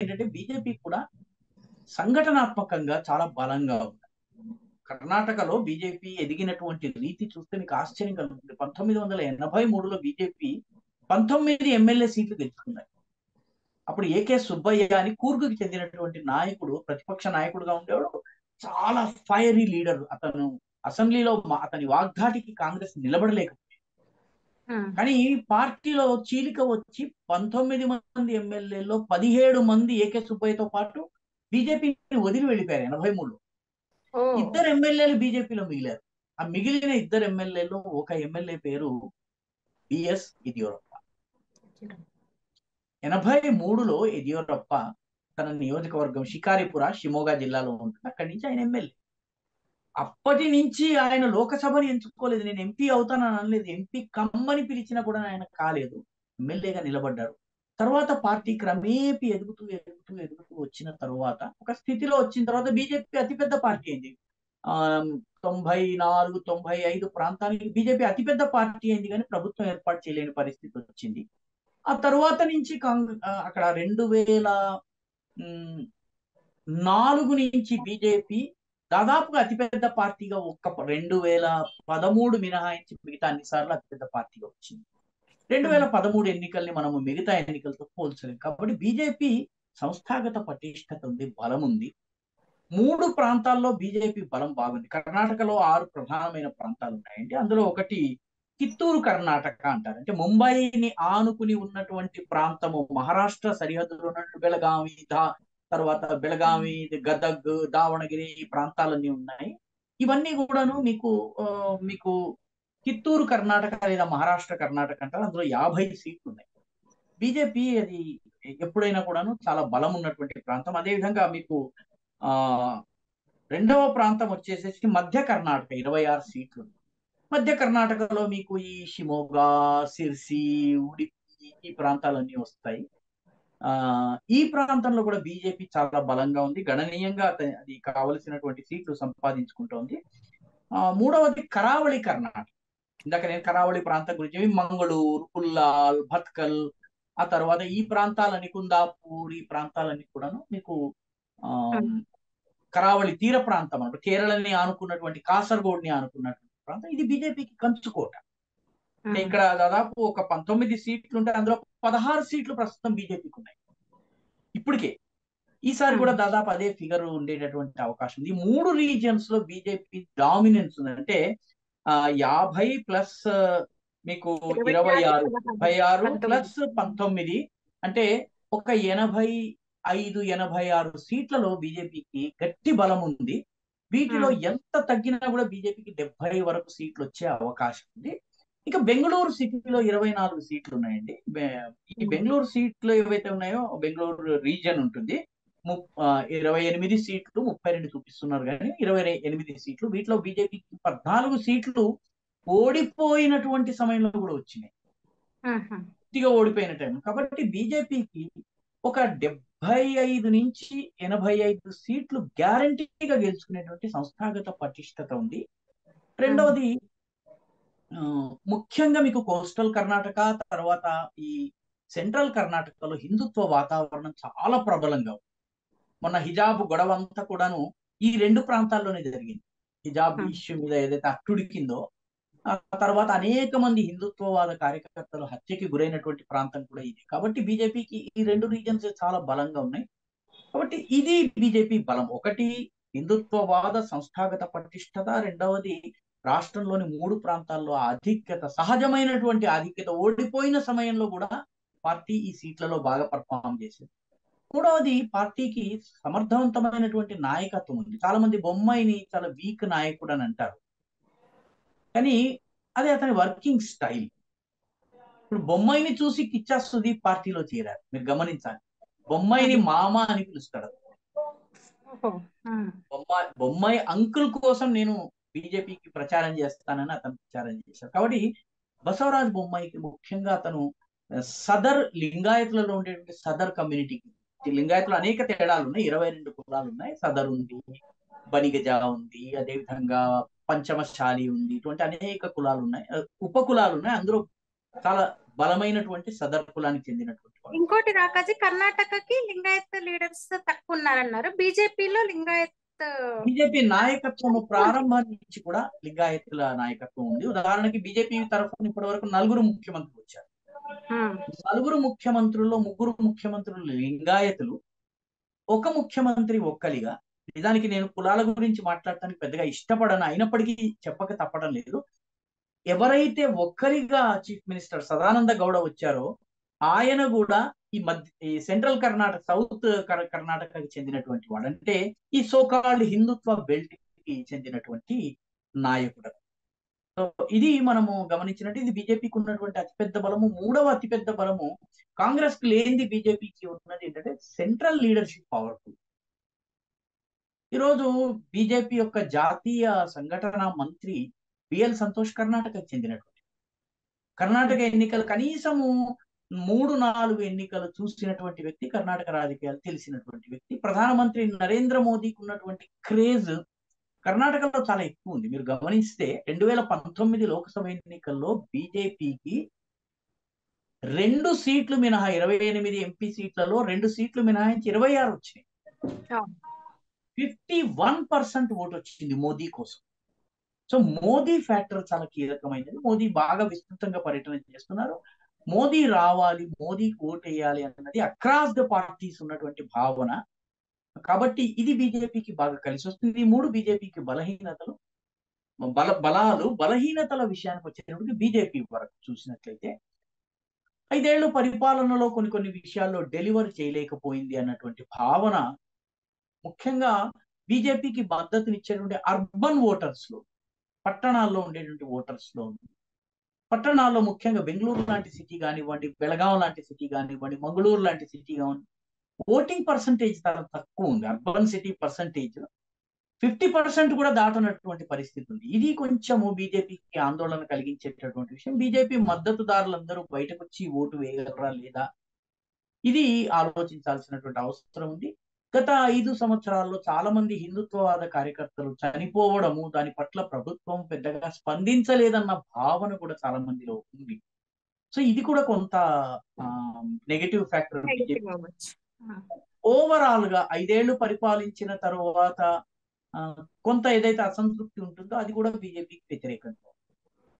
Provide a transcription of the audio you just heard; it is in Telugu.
ఏంటంటే బీజేపీ కూడా సంఘటనాత్మకంగా చాలా బలంగా ఉంది కర్ణాటకలో బీజేపీ ఎదిగినటువంటి రీతి చూస్తే మీకు ఆశ్చర్యం కలుగుతుంది పంతొమ్మిది వందల ఎనభై మూడులో బీజేపీ పంతొమ్మిది ఎమ్మెల్యే సీట్లు గెలుచుకున్నాయి అప్పుడు ఏకే సుబ్బయ్య అని కూర్గుకి చెందినటువంటి నాయకుడు ప్రతిపక్ష నాయకుడుగా ఉండేవాడు చాలా ఫైరీ లీడర్ అతను అసెంబ్లీలో మా- అతని వాగ్దాటికి కాంగ్రెస్ నిలబడలేకపోయింది కానీ పార్టీలో చీలిక వచ్చి పంతొమ్మిది మంది ఎమ్మెల్యేలో పదిహేడు మంది ఏకే సుబ్బయ్యతో పాటు బీజేపీని వదిలి వెళ్ళిపోయారు ఎనభై మూడులో ఓ ఇద్దరు ఎమ్మెల్యేలు బీజేపీలో మిగిలారు ఆ మిగిలిన ఇద్దరు ఎమ్మెల్యేలు ఒక ఎమ్మెల్యే పేరు బిఎస్ యడియూరప్ప ఎనభై మూడులో యడియూరప్ప తన నియోజకవర్గం షికారిపుర షిమోగా జిల్లాలో ఉంటుంది అక్కడి నుంచి ఆయన ఎమ్మెల్యే అప్పటి నుంచి ఆయన లోకసభని ఎంచుకోలేదు నేను ఎంపీ అవుతానని అనలేదు ఎంపీ కమ్మని పిలిచినా కూడా ఆయన కాలేదు ఎమ్మెల్యేగా నిలబడ్డారు తర్వాత పార్టీ క్రమేపీ ఎదుగుతూ ఎదుగుతూ ఎదుగుతూ వచ్చిన తర్వాత ఒక స్థితిలో వచ్చిన తర్వాత బీజేపీ అతిపెద్ద పార్టీ అయింది ఆ తొంభై నాలుగు తొంభై ఐదు ప్రాంతానికి బీజేపీ అతిపెద్ద పార్టీ అయింది కానీ ప్రభుత్వం ఏర్పాటు చేయలేని పరిస్థితి వచ్చింది ఆ తర్వాత నుంచి కాంగ్రెస్ అక్కడ రెండు వేల ఉమ్, నాలుగు నుంచి బీజేపీ దాదాపుగా అతిపెద్ద పార్టీగా ఒక్క ప- రెండు వేల పదమూడు మినహాయించి మిగతా అన్ని సార్లు అతిపెద్ద పార్టీగా వచ్చింది రెండు వేల పదమూడు ఎన్నికల్ని మనము మిగతా ఎన్నికలతో పోల్చలేం కాబట్టి బీజేపీ సంస్థాగత పటిష్టత ఉంది బలం ఉంది మూడు ప్రాంతాల్లో బీజేపీ బలం బాగుంది కర్ణాటకలో ఆరు ప్రధానమైన ప్రాంతాలు ఉన్నాయండి అందులో ఒకటి కిత్తూరు కర్ణాటక అంటారు అంటే ముంబైని ఆనుకుని ఉన్నటువంటి ప్రాంతము మహారాష్ట్ర సరిహద్దులో ఉన్నటువంటి బెళగావి దా తర్వాత బెళగావి గదగ్ దావణగిరి ఈ ప్రాంతాలన్నీ ఉన్నాయి ఇవన్నీ కూడాను మీకు ఆ, మీకు కిత్తూరు కర్ణాటక లేదా మహారాష్ట్ర కర్ణాటక అంటారు అందులో యాభై సీట్లు ఉన్నాయి బీజేపీ అది ఎప్పుడైనా కూడాను చాలా బలం ఉన్నటువంటి ప్రాంతం అదేవిధంగా మీకు ఆ రెండవ ప్రాంతం వచ్చేసేసి మధ్య కర్ణాటక ఇరవై ఆరు సీట్లు మధ్య కర్ణాటకలో మీకు ఈ షిమోగా సిర్సి ఉడిపి ఈ ప్రాంతాలన్నీ వస్తాయి ఆ ఈ ప్రాంతంలో కూడా బీజేపీ చాలా బలంగా ఉంది గణనీయంగా అత- అది కావలసినటువంటి సీట్లు సంపాదించుకుంటోంది ఆ మూడవది కరావళి కర్ణాటక ఇందాక నేను కరావళి ప్రాంతం గురించి చెప్పి మంగళూరు పుల్లాల్ భత్కల్ ఆ తర్వాత ఈ ప్రాంతాలని కుందాపూర్ ఈ ప్రాంతాలన్నీ కూడాను మీకు ఆ కరావళి తీర ప్రాంతం అన్నమాట కేరళని ఆనుకున్నటువంటి కాసర్గోడ్ని ఆనుకున్నటువంటి ప్రాంతం ఇది బీజేపీకి కంచుకోట అంటే ఇక్కడ దాదాపు ఒక పంతొమ్మిది సీట్లు ఉంటే అందులో పదహారు సీట్లు ప్రస్తుతం బీజేపీకి ఉన్నాయి ఇప్పటికే ఈసారి కూడా దాదాపు అదే ఫిగర్ ఉండేటటువంటి అవకాశం ఉంది ఈ మూడు రీజియన్స్ లో బీజేపీ డామినెన్స్ ఉంది అంటే ఆ యాభై ప్లస్ మీకు ఇరవై ఆరు ముప్పై ఆరు ప్లస్ పంతొమ్మిది అంటే ఒక ఎనభై ఐదు ఎనభై ఆరు సీట్లలో బీజేపీకి గట్టి బలం ఉంది వీటిలో ఎంత తగ్గినా కూడా బీజేపీకి డెబ్బై వరకు సీట్లు వచ్చే అవకాశం ఉంది ఇక బెంగళూరు సిటీలో ఇరవై నాలుగు సీట్లు ఉన్నాయండి బె- ఈ బెంగళూరు సీట్లు ఏవైతే ఉన్నాయో బెంగళూరు రీజియన్ ఉంటుంది ము- ఆ, ఇరవై ఎనిమిది సీట్లు ముప్పై రెండు చూపిస్తున్నారు కానీ ఇరవై ఎనిమిది సీట్లు వీటిలో బీజేపీకి పద్నాలుగు సీట్లు ఓడిపోయినటువంటి సమయంలో కూడా వచ్చినాయి పూర్తిగా ఓడిపోయిన టైం కాబట్టి బీజేపీకి ఒక డెబ్బై ఐదు నుంచి ఎనభై ఐదు సీట్లు గ్యారంటీగా గెలుచుకునేటువంటి సంస్థాగత పటిష్టత ఉంది రెండవది ఆ, ముఖ్యంగా మీకు కోస్టల్ కర్ణాటక తర్వాత ఈ సెంట్రల్ కర్ణాటకలో హిందుత్వ వాతావరణం చాలా ప్రబలంగా ఉంది మొన్న హిజాబ్ గొడవ అంతా కూడాను ఈ రెండు ప్రాంతాల్లోనే జరిగింది హిజాబ్ Hmm. ఇష్యూ మీద ఏదైతే అట్టుడికిందో ఆ తర్వాత అనేక మంది హిందుత్వవాద కార్యకర్తలు హత్యకి గురైనటువంటి ప్రాంతం కూడా ఇది కాబట్టి బీజేపీకి ఈ రెండు రీజన్స్ చాలా బలంగా ఉన్నాయి కాబట్టి ఇది బీజేపీ బలం ఒకటి హిందుత్వవాద సంస్థాగత పటిష్టత రెండవది రాష్ట్రంలోని మూడు ప్రాంతాల్లో ఆధిక్యత సహజమైనటువంటి ఆధిక్యత ఓడిపోయిన సమయంలో కూడా పార్టీ ఈ సీట్లలో బాగా పర్ఫామ్ చేసింది మూడవది పార్టీకి సమర్థవంతమైనటువంటి నాయకత్వం ఉంది చాలా మంది బొమ్మాయిని చాలా వీక్ నాయకుడు అని అంటారు కానీ అది అతని వర్కింగ్ స్టైల్ ఇప్పుడు బొమ్మాయిని చూసి కిచ్చా సుదీప్ పార్టీలో చేరారు మీరు గమనించాలి బొమ్మాయిని మామ అని పిలుస్తాడు బొమ్మాయి బొమ్మాయి అంకుల్ కోసం నేను బీజేపీకి ప్రచారం చేస్తానని అతను ప్రచారం చేశారు కాబట్టి బసవరాజ్ బొమ్మాయికి ముఖ్యంగా అతను ఆ, సదర్ లింగాయతులలో ఉండేటువంటి సదర్ కమ్యూనిటీకి ఈ లింగాయతులు అనేక తేడాలు ఉన్నాయి ఇరవై రెండు కులాలు ఉన్నాయి సదర్ ఉంది బనిగజ ఉంది అదేవిధంగా పంచమశాలి ఉంది ఇటువంటి అనేక కులాలు ఉన్నాయి ఆ, ఉప కులాలు ఉన్నాయి అందులో చాలా బలమైనటువంటి సదర్ కులానికి చెందినటువంటి చెప్పుకోవాలి ఇంకోటి రాకాజీ కర్ణాటకకి లింగాయత్ లీడర్స్ తక్కువ ఉన్నారన్నారు బీజేపీలో లింగాయత్ బీజేపీ నాయకత్వం ప్రారంభం నుంచి కూడా లింగాయత్తుల నాయకత్వం ఉంది ఉదాహరణకి బీజేపీ తరఫున ఇప్పటి వరకు నలుగురు ముఖ్యమంత్రులు వచ్చారు ఉమ్, నలుగురు ముఖ్యమంత్రుల్లో ముగ్గురు ముఖ్యమంత్రులు లింగాయతులు ఒక ముఖ్యమంత్రి ఒక్కలిగా నిజానికి నేను కులాల గురించి మాట్లాడటానికి పెద్దగా ఇష్టపడను అయినప్పటికీ చెప్పక తప్పడం లేదు ఎవరైతే ఒక్కరిగా చీఫ్ మినిస్టర్ సదానంద గౌడ వచ్చారో ఆయన కూడా ఈ మధ్య ఈ సెంట్రల్ కర్ణాటక సౌత్ కర్- కర్ణాటకకి చెందినటువంటి వాడు అంటే ఈ సోకాల్డ్ హిందుత్వ బెల్ట్ కి చెందినటువంటి నాయకుడు సో ఇది మనము గమనించినట్టు ఇది బీజేపీకి ఉన్నటువంటి అతిపెద్ద బలము మూడవ అతిపెద్ద బలము కాంగ్రెస్ కి లేనిది బీజేపీకి ఉన్నది ఏంటంటే సెంట్రల్ లీడర్షిప్ పవర్ఫుల్ ఈరోజు బీజేపీ యొక్క జాతీయ సంఘటన మంత్రి బిఎల్ సంతోష్ కర్ణాటకకు చెందినటువంటి కర్ణాటక ఎన్నికలు కనీసము మూడు నాలుగు ఎన్నికలు చూసినటువంటి వ్యక్తి కర్ణాటక రాజకీయాలు తెలిసినటువంటి వ్యక్తి ప్రధానమంత్రి నరేంద్ర మోదీకి ఉన్నటువంటి క్రేజ్ కర్ణాటకలో చాలా ఎక్కువ ఉంది మీరు గమనిస్తే రెండు వేల పంతొమ్మిది లోక్సభ ఎన్నికల్లో బీజేపీకి రెండు సీట్లు మినహా ఇరవై ఎనిమిది ఎంపీ సీట్లలో రెండు సీట్లు మినహాయించి ఇరవై ఆరు వచ్చినాయి అవును. ఫిఫ్టీ వన్ పర్సెంట్ ఓటు వచ్చింది మోదీ కోసం సో మోదీ ఫ్యాక్టర్ చాలా కీలకమైనది మోదీ బాగా విస్తృతంగా పర్యటన చేస్తున్నారు మోదీ రావాలి మోదీకి ఓటు వేయాలి అన్నది అక్రాస్ ద పార్టీస్ ఉన్నటువంటి భావన కాబట్టి ఇది బీజేపీకి బాగా కలిసి వస్తుంది ఈ మూడు బీజేపీకి బలహీనతలు బల బలాలు బలహీనతల విషయానికి వచ్చేటప్పటికి బీజేపీ వరకు చూసినట్లయితే ఐదేళ్లు పరిపాలనలో కొన్ని కొన్ని విషయాల్లో డెలివర్ చేయలేకపోయింది అన్నటువంటి భావన ముఖ్యంగా బీజేపీకి మద్దతునిచ్చేటువంటి అర్బన్ ఓటర్స్ లో పట్టణాల్లో ఉండేటువంటి ఓటర్స్ లో ఉంది పట్టణాల్లో ముఖ్యంగా బెంగళూరు లాంటి సిటీ కానివ్వండి బెళగాం లాంటి సిటీ కానివ్వండి మంగళూరు లాంటి సిటీ కానివ్వండి ఓటింగ్ పర్సంటేజ్ చాలా తక్కువ ఉంది urban city percentage fifty percent కూడా దాటనటువంటి పరిస్థితి ఉంది ఇది కొంచెము బీజేపీకి ఆందోళన కలిగించేటటువంటి విషయం బీజేపీ మద్దతుదారులందరూ బయటకు వచ్చి ఓటు వేయగలరా లేదా ఇది ఆలోచించాల్సినటువంటి అవసరం ఉంది గత ఐదు సంవత్సరాల్లో చాలా మంది హిందుత్వవాద కార్యకర్తలు చనిపోవడము దాని పట్ల ప్రభుత్వం పెద్దగా స్పందించలేదన్న భావన కూడా చాలా మందిలో ఉంది సో ఇది కూడా కొంత నెగటివ్ ఫ్యాక్టర్ బీజేపీ నెగిటివ్ అవ్వచ్చు ఆ, ఓవరాల్ గా ఐదేళ్లు పరిపాలించిన తరువాత ఆ, కొంత ఏదైతే అసంతృప్తి ఉంటుందో అది కూడా బీజేపీకి వ్యతిరేకంగా